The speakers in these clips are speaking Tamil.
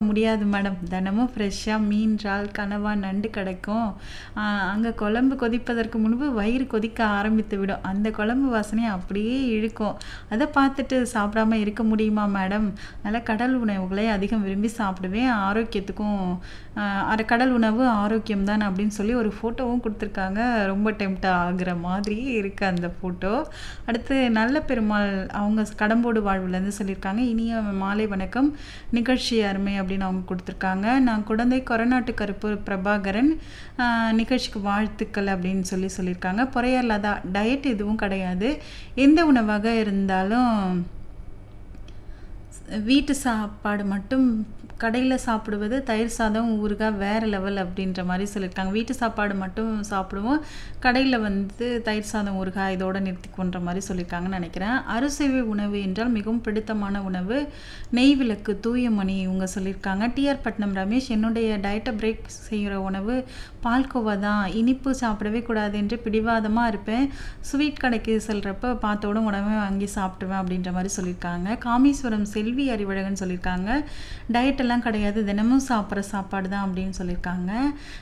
முடியாது மேடம். தினமும் ஃப்ரெஷ்ஷா மீன், இறால், கனவா, நண்டு கிடைக்கும். அ அங்க குழம்பு கொதிப்பதற்கு முன்பு வயிறு கொதிக்க ஆரம்பித்துவிடும். அந்த குழம்பு வாசனை அப்படியே இழுக்கும். அத பார்த்துட்டு சாப்பிடாம இருக்க முடியுமா மேடம்? அதனால கடல் உணவுகளை அதிகம் விரும்பி சாப்பிடுவேன். ஆரோக்கியத்துக்கும் அ அர கடல் உணவு ஆரோக்கியம் தான் அப்படின்னு சொல்லி ஒரு ஃபோட்டோவும் குடுத்துருக்காங்க. ரொம்ப டெம்ப்ட் ஆகுற மாதிரியே இருக்கு அந்த ஃபோட்டோ. அடுத்து நல்ல பெருமாள் அவங்க கடம்போடு வாழ்வுலேருந்து சொல்லியிருக்காங்க. இனிய மாலை வணக்கம். நிகழ்ச்சி அருமை அப்படின்னு அவங்க குடுத்துருக்காங்க. நான் குடந்தை கொரநாட்டு கருப்பு பிரபாகரன். அ நிகழ்ச்சிக்கு வாழ்த்துக்கள் அப்படின்னு சொல்லி சொல்லியிருக்காங்க. பொறையார் லதா டயட் எதுவும் கிடையாது. எந்த உணவாக இருந்தாலும் வீட்டு சாப்பாடு மட்டும் கடையில சாப்பிடுவது தயிர் சாதம், ஊறுகாய் வேற லெவல் அப்படின்ற மாரி சொல்லியிருக்காங்க. வீட்டு சாப்பாடு மட்டும் சாப்பிடுவோம். கடையில வந்து தயிர் சாதம், ஊறுகாய் இதோட நிறுத்திக்குவோன்ற மாரி சொல்லியிருக்காங்கன்னு நெனைக்கிறேன். அறுசுவை உணவு என்றால் மிகவும் பிடித்தமான உணவு. நெய் விளக்கு தூயமணி இவங்க சொல்லியிருக்காங்க. டி.ஆர். பட்னம் ரமேஷ் என்னுடைய டயட்ட பிரேக் செய்ற உணவு பால்கோவா தான். இனிப்பு சாப்பிடவே கூடாது என்று பிடிவாதமா இருப்பேன். ஸ்வீட் கடைக்கு செல்றப்ப பார்த்தவுடன் உடனே வாங்கி சாப்பிட்டுருவேன் அப்படின்ற மாரி சொல்லியிருக்காங்க. காமேஸ்வரம் செல்வி அறிவழகன் சொல்லியிருக்காங்க. டயட் எல்லாம் கிடையாது. தினமும் சாப்பிடுற சாப்பாடு தான் அப்படின்னு சொல்லியிருக்காங்க.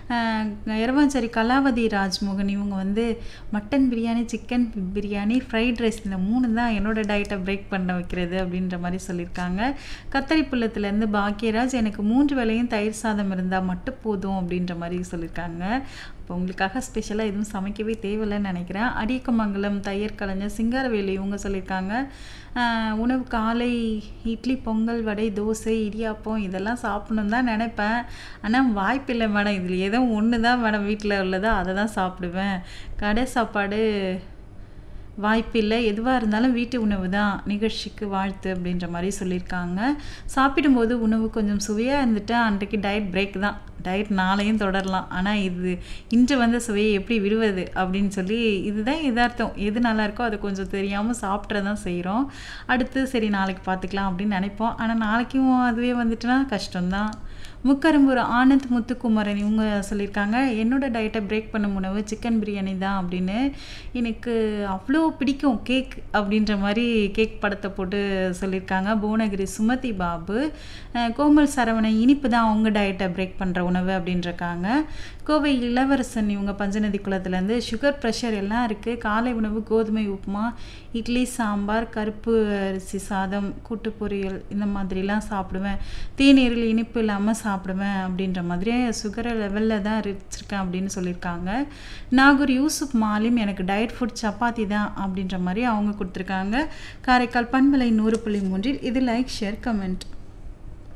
அ எரவாஞ்சேரி கலாவதி ராஜ்மோகன் இவங்க வந்து mutton biryani, chicken biryani, fried rice இந்த 3 தான் என்னோட டயட்ட பிரேக் பண்ண வைக்கிறது அப்படின்ற மாரி சொல்லியிருக்காங்க. கத்தரிப்புல்லத்துலேருந்து பாக்கியராஜ் எனக்கு 3 வேளையும் தயிர் சாதம் இருந்தா மட்டும் போதும் அப்படின்ற மாரி சொல்லியிருக்காங்க. அப்போ உங்களுக்காக ஸ்பெஷலா எதுவும் சமைக்கவே தேவையில்லன்னு நெனைக்கிறேன். அடியக்கமங்கலம் தையர் கலைஞர் சிங்காரவேலு இவங்க சொல்லியிருக்காங்க. அ உணவு காலை இட்லி, பொங்கல், வடை, தோசை, இடியாப்பம் இதெல்லாம் சாப்பிடணும்னு தான் நெனைப்பேன். ஆனா வாய்ப்பில்ல மேடம். இதில ஏதோ ஒண்ணு தான் மேடம் வீட்ல உள்ளதோ அத தான் சாப்பிடுவேன். கடை சாப்பாடு வாய்ப்பில்ல. எதுவா இருந்தாலும் வீட்டு உணவு தான். நிகழ்ச்சிக்கு வாழ்த்து அப்படின்ற மாரி சொல்லியிருக்காங்க. சாப்பிடும்போது உணவு கொஞ்சம் சுவையா இருந்துட்டா அன்றைக்கு டயட் பிரேக் தான். டயட் நாளையும் தொடரலாம். ஆனா இது இன்று வந்த சுவையை எப்படி விடுவது அப்படின்னு சொல்லி இதுதான் எதார்த்தம். எது நல்லாயிருக்கோ அத கொஞ்சம் தெரியாம சாப்பிட்ற தான் செய்றோம். அடுத்து சரி நாளைக்கு பார்த்துக்கலாம் அப்படின்னு நெனைப்போம். ஆனா நாளைக்கும் அதுவே வந்துட்டுனா கஷ்டம் தான். முக்கரும்பூர் ஆனந்த் முத்துக்குமரன் இவங்க சொல்லியிருக்காங்க. என்னோட டயட்ட பிரேக் பண்ணும் உணவு சிக்கன் பிரியாணி தான் அப்படின்னு. எனக்கு அவ்ளோ பிடிக்கும் கேக் அப்படின்ற மாரி கேக் படத்த போட்டு சொல்லியிருக்காங்க. புவனகிரி சுமதி பாபு. அ கோமல் சரவணன் இனிப்பு தான் அவங்க டயட்ட பிரேக் பண்ற உணவு அப்படின்ருக்காங்க. கோவை இளவரசன் இவங்க பஞ்சநதி குளத்துலேருந்து சுகர், பிரஷர் எல்லாம் இருக்கு. காலை உணவு கோதுமை உப்புமா, இட்லி, சாம்பார், கருப்பு அரிசி சாதம், கூட்டு பொரியல் இந்த மாதிரிலாம் சாப்பிடுவேன். தேநீரில் இனிப்பு இல்லாம சாப்பிடுவேன் அப்படின்ற மாதிரி சுகர லெவல்ல தான் வச்சிருக்கேன் அப்படின்னு சொல்லியிருக்காங்க. நாகூர் யூசுப் மாலிம் எனக்கு டயட் ஃபுட் சப்பாத்தி தான் அப்படின்ற மாரி அவங்க குடுத்துருக்காங்க. காரைக்கால் பண்பலை 100.3 இது லைக், ஷேர், கமெண்ட்.